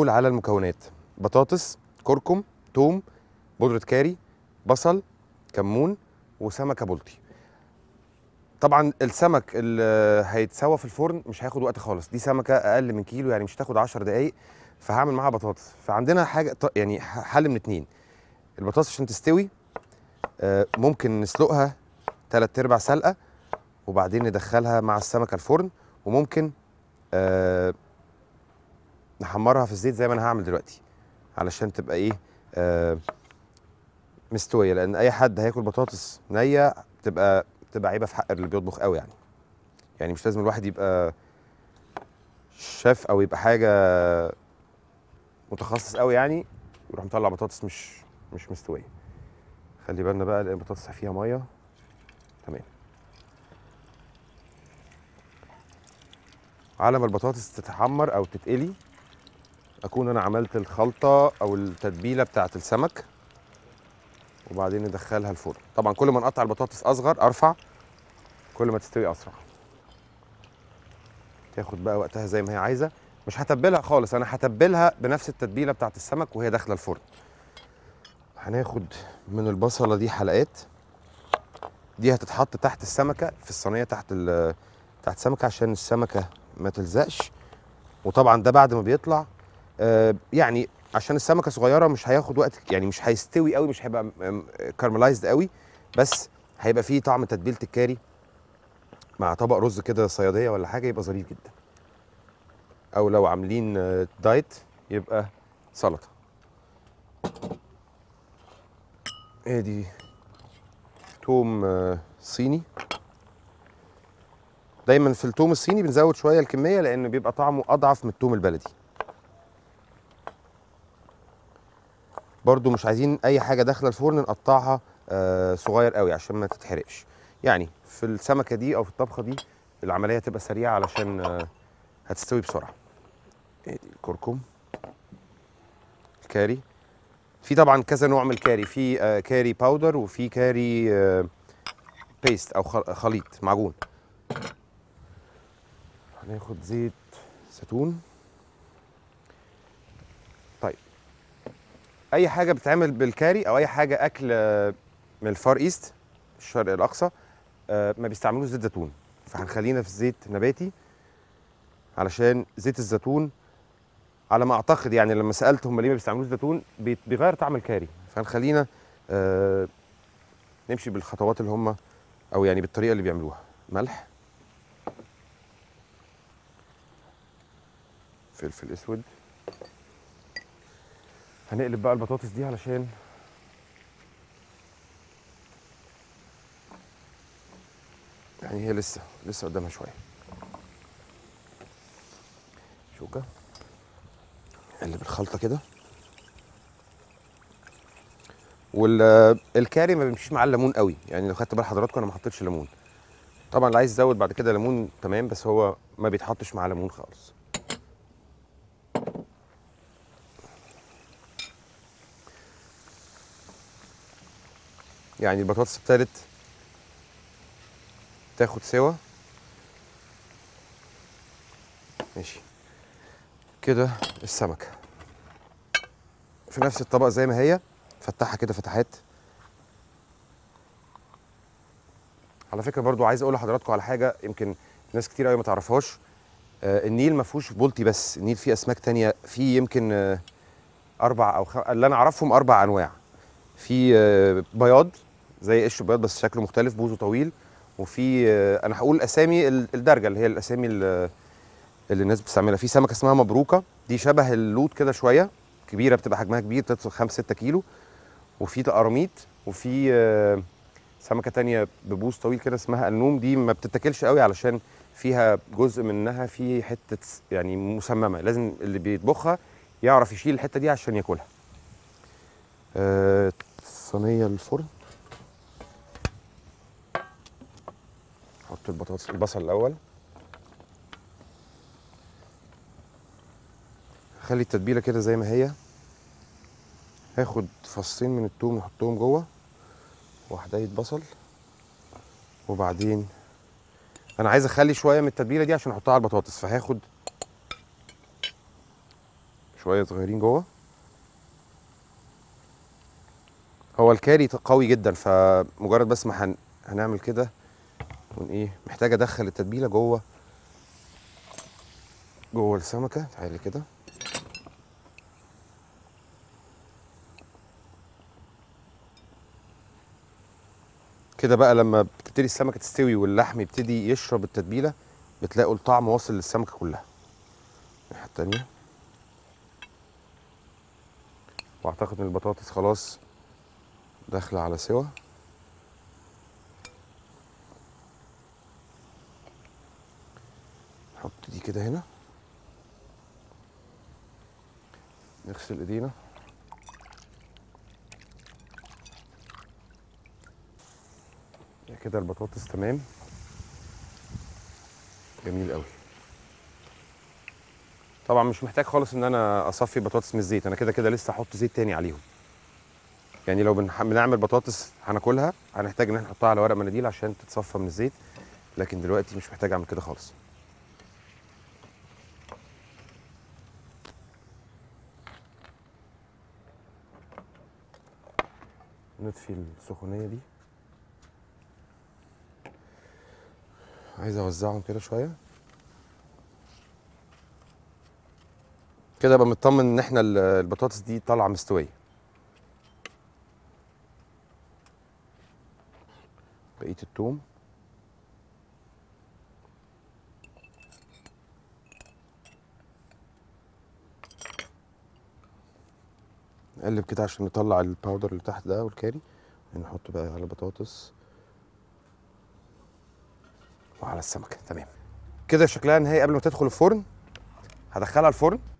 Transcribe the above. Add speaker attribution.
Speaker 1: الاول على المكونات بطاطس كركم توم بودره كاري بصل كمون وسمكه بلطي طبعا السمك اللي هيتسوى في الفرن مش هياخد وقت خالص دي سمكه اقل من كيلو يعني مش هتاخد 10 دقائق فهعمل معاها بطاطس فعندنا حاجه ط- يعني ح- حل من اتنين البطاطس عشان تستوي آه، ممكن نسلقها تلات ارباع سلقه وبعدين ندخلها مع السمكه الفرن وممكن آه، نحمرها في الزيت زي ما انا هعمل دلوقتي علشان تبقى ايه آه، مستويه لان اي حد هياكل بطاطس نيه بتبقى بتبقى عيبه في حق اللي بيطبخ قوي يعني يعني مش لازم الواحد يبقى شيف او يبقى حاجه متخصص قوي يعني يروح مطلع بطاطس مش مش مستويه خلي بالنا بقى لان البطاطس فيها ميه تمام على ما البطاطس تتحمر او تتقلي اكون انا عملت الخلطه او التتبيله بتاعه السمك وبعدين ندخلها الفرن طبعا كل ما نقطع البطاطس اصغر ارفع كل ما تستوي اسرع تاخد بقى وقتها زي ما هي عايزه مش هتبلها خالص انا هتبلها بنفس التتبيله بتاعه السمك وهي داخله الفرن هناخد من البصله دي حلقات دي هتتحط تحت السمكه في الصينيه تحت ال- تحت السمكه عشان السمكه ما تلزقش وطبعا ده بعد ما بيطلع آه، يعني عشان السمكه صغيره مش هياخد وقت يعني مش هيستوي قوي مش هيبقى كارملايزد قوي بس هيبقى فيه طعم تتبيله الكاري مع طبق رز كده صياديه ولا حاجه يبقى ظريف جدا او لو عاملين آه، دايت يبقى سلطه ادي توم آه، صيني دايما في التوم الصيني بنزود شويه الكميه لان بيبقى طعمه اضعف من التوم البلدي برضو مش عايزين اي حاجه داخله الفرن نقطعها آه، صغير قوي عشان ما تتحرقش يعني في السمكه دي او في الطبخه دي العمليه تبقى سريعه علشان آه، هتستوي بسرعه ادي الكركم الكاري في طبعا كذا نوع من الكاري في آه، كاري باودر وفي كاري آه، بيست او خل- خليط معجون هناخد زيت زيتون طيب اي حاجه بتتعمل بالكاري او اي حاجه اكل آه، من الفار ايست الشرق الاقصى آه، ما بيستعملوش زيت زيتون فهنخلينا في زيت نباتي علشان زيت الزيتون على ما اعتقد يعني لما سالت هم ليه ما بيستعملوش زيتون بي- بيغير طعم الكاري فهنخلينا آه، نمشي بالخطوات اللي هم او يعني بالطريقه اللي بيعملوها ملح فلفل اسود هنقلب بقى البطاطس دي علشان يعني هي لسه لسه قدامها شويه شوكه نقلب الخلطه كده والكاري ما بيمشيش معاه الليمون قوي يعني لو خدت بال حضراتكم انا ما حطيتش ليمون طبعا اللي عايز يزود بعد كده ليمون تمام بس هو ما بيتحطش معاه ليمون خالص يعني البطاطس ابتدت تاخد سوا ماشي كده السمكة في نفس الطبق زي ما هي فتحها كده فتحات على فكرة برضو عايز اقول لحضراتكم على حاجة يمكن ناس كتير قوي ما تعرفهاش آه النيل ما فيهوش بولتي بس النيل فيه اسماك تانية فيه يمكن آه اربع او خم... اللي انا اعرفهم اربع انواع في آه بياض زي قشر بياض بس شكله مختلف بوزه طويل وفي آه انا هقول اسامي ال- الدرجه اللي هي الاسامي ال- اللي الناس بتستعملها في سمكه اسمها مبروكه دي شبه اللوت كده شويه كبيره بتبقى حجمها كبير توصل 5 6 كيلو وفي تقراميط وفي آه، سمكه تانية ببوز طويل كده اسمها النوم دي ما بتتاكلش قوي علشان فيها جزء منها في حته س- يعني مسممه لازم اللي بيطبخها يعرف يشيل الحته دي عشان ياكلها آه، صينيه الفرن حط البطاطس البصل الاول خلي التتبيله كده زي ما هي هاخد فصين من التوم نحطهم جوه وحدايه بصل وبعدين انا عايز اخلي شويه من التتبيله دي عشان احطها على البطاطس فهاخد شويه صغيرين جوه هو الكاري قوي جدا فمجرد بس ما هن... هنعمل كده ون ايه محتاج ادخل التتبيله جوه جوه السمكه تعالي كده كده بقى لما بتبتدي السمكه تستوي واللحم يبتدي يشرب التتبيله بتلاقوا الطعم واصل للسمكه كلها الناحيه التانيه واعتقد ان البطاطس خلاص داخله على سوا نحط دي كده هنا نغسل ايدينا كده البطاطس تمام جميل قوي طبعا مش محتاج خالص ان انا اصفي بطاطس من الزيت انا كده كده لسه احط زيت تاني عليهم يعني لو بنح- بنعمل بطاطس هناكلها هنحتاج ان احنا نحطها على ورق مناديل عشان تتصفى من الزيت لكن دلوقتي مش محتاج اعمل كده خالص نطفي السخونيه دي عايز اوزعهم كده شويه كده ابقى مطمن ان احنا ال- البطاطس دي طالعه مستويه بقيه التوم نقلب كده عشان نطلع الباودر اللي تحت ده والكاري نحط بقى على البطاطس وعلى السمكه تمام كده شكلها نهائي قبل ما تدخل الفرن هدخلها الفرن